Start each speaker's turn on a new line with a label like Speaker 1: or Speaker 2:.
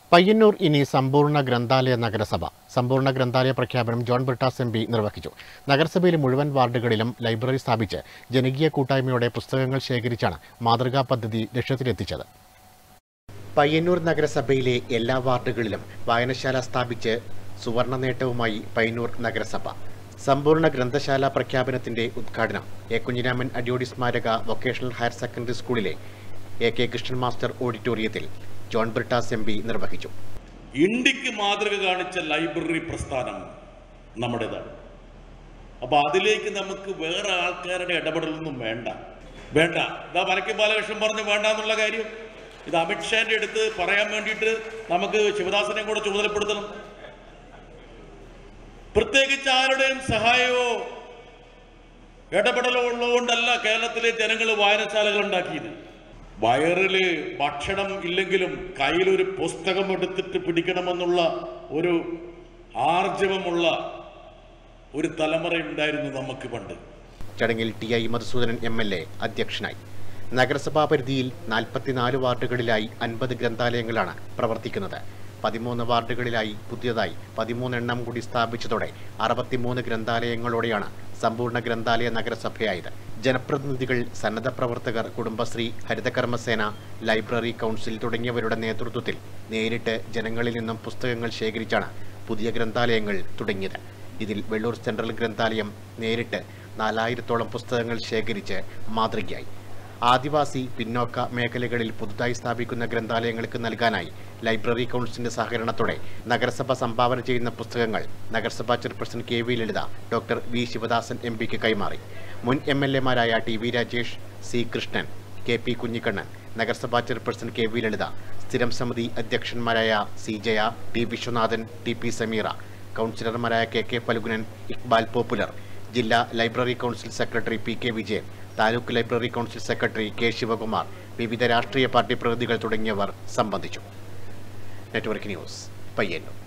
Speaker 1: പയ്യന്നൂർ ഇനി സമ്പൂർണ്ണ ഗ്രന്ഥാലയ നഗരസഭ സമ്പൂർണ്ണ ഗ്രന്ഥാലയ പ്രഖ്യാപനം ജോൺ ബ്രിട്ടാസ് എം പി നിർവഹിച്ചു നഗരസഭയിലെ മുഴുവൻ വാർഡുകളിലും ലൈബ്രറി സ്ഥാപിച്ച് ജനകീയ കൂട്ടായ്മയോടെ പുസ്തകങ്ങൾ ശേഖരിച്ചാണ് മാതൃകാ പദ്ധതി ലക്ഷ്യത്തിലെത്തിച്ചത് പയ്യന്നൂർ നഗരസഭയിലെ എല്ലാ വാർഡുകളിലും വായനശാല സ്ഥാപിച്ച് സുവർണ നേട്ടവുമായി പയ്യന്നൂർ നഗരസഭ സമ്പൂർണ്ണ ഗ്രന്ഥശാല പ്രഖ്യാപനത്തിന്റെ ഉദ്ഘാടനം എ കുഞ്ഞിരാമൻ അടിയോടി സ്മാരക വൊക്കേഷണൽ ഹയർ സെക്കൻഡറി സ്കൂളിലെ എ കെ കൃഷ്ണൻ മാസ്റ്റർ ഓഡിറ്റോറിയത്തിൽ ജോൺ ബ്രിട്ടാസ് എം പി നിർവഹിച്ചു
Speaker 2: ഇന്ത്യക്ക് മാതൃക കാണിച്ച ലൈബ്രറി പ്രസ്ഥാനം നമ്മുടേതാണ് അപ്പൊ അതിലേക്ക് നമുക്ക് വേറെ ആൾക്കാരുടെ ഇടപെടലൊന്നും വേണ്ട വേണ്ട ഇതാ വരയ്ക്കും ബാലകൃഷ്ണൻ പറഞ്ഞു വേണ്ട എന്നുള്ള കാര്യം ഇത് അമിത്ഷാന്റെ അടുത്ത് പറയാൻ വേണ്ടിയിട്ട് നമുക്ക് ശിവദാസനെ കൂടെ ചുമതലപ്പെടുത്തണം പ്രത്യേകിച്ച് ആരുടെയും സഹായമോ ഇടപെടലോ ഉള്ളതുകൊണ്ടല്ല കേരളത്തിലെ ജനങ്ങൾ വായനശാലകൾ ഉണ്ടാക്കിയത് വയറില് ഭക്ഷണം ഇല്ലെങ്കിലും കയ്യിലൊരു പുസ്തകം എടുത്തിട്ട് പിടിക്കണമെന്നുള്ള ഒരു ആർജവമുള്ള ഒരു തലമുറ ഉണ്ടായിരുന്നു നമുക്ക് പണ്ട്
Speaker 1: ചടങ്ങിൽ T I Madhusoodanan M L A അധ്യക്ഷനായി നഗരസഭാ പരിധിയിൽ നാൽപ്പത്തിനാല് വാർഡുകളിലായി അൻപത് ഗ്രന്ഥാലയങ്ങളാണ് പ്രവർത്തിക്കുന്നത് പതിമൂന്ന് വാർഡുകളിലായി പുതിയതായി പതിമൂന്നെണ്ണം കൂടി സ്ഥാപിച്ചതോടെ അറുപത്തിമൂന്ന് ഗ്രന്ഥാലയങ്ങളോടെയാണ് സമ്പൂർണ്ണ ഗ്രന്ഥാലയ നഗരസഭയായത് ജനപ്രതിനിധികൾ സന്നദ്ധ പ്രവർത്തകർ കുടുംബശ്രീ ഹരിതകർമ്മസേന ലൈബ്രറി കൗൺസിൽ തുടങ്ങിയവരുടെ നേതൃത്വത്തിൽ നേരിട്ട് ജനങ്ങളിൽ നിന്നും പുസ്തകങ്ങൾ ശേഖരിച്ചാണ് പുതിയ ഗ്രന്ഥാലയങ്ങൾ തുടങ്ങിയത് ഇതിൽ വെള്ളൂർ സെൻട്രൽ ഗ്രന്ഥാലയം നേരിട്ട് നാലായിരത്തോളം പുസ്തകങ്ങൾ ശേഖരിച്ച് മാതൃകയായി ആദിവാസി പിന്നോക്ക മേഖലകളിൽ പുതുതായി സ്ഥാപിക്കുന്ന ഗ്രന്ഥാലയങ്ങൾക്ക് നൽകാനായി ലൈബ്രറി കൗൺസിലിന്റെ സഹകരണത്തോടെ നഗരസഭ സംഭാവന ചെയ്യുന്ന പുസ്തകങ്ങൾ നഗരസഭാ chairperson K V Lalitha doctor V Sivadasan M പിക്ക് കൈമാറി മുൻ എം എൽ എമാരായ T V Rajesh C Krishnan K P Kunhikannan നഗരസഭാ ചെയർപേഴ്സൺ കെ വി ലളിത സ്ഥിരം സമിതി അധ്യക്ഷന്മാരായ C Jaya T Viswanathan T P Sameera കൗൺസിലർമാരായ K K Phalgunan Iqbal popular ജില്ലാ library council secretary P K Vijayan taluk library council secretary K Sivakumar വിവിധ രാഷ്ട്രീയ പാർട്ടി പ്രതിനിധികൾ തുടങ്ങിയവർ സംബന്ധിച്ചു നെറ്റ്വർക്ക് ന്യൂസ് പയ്യന്നൂർ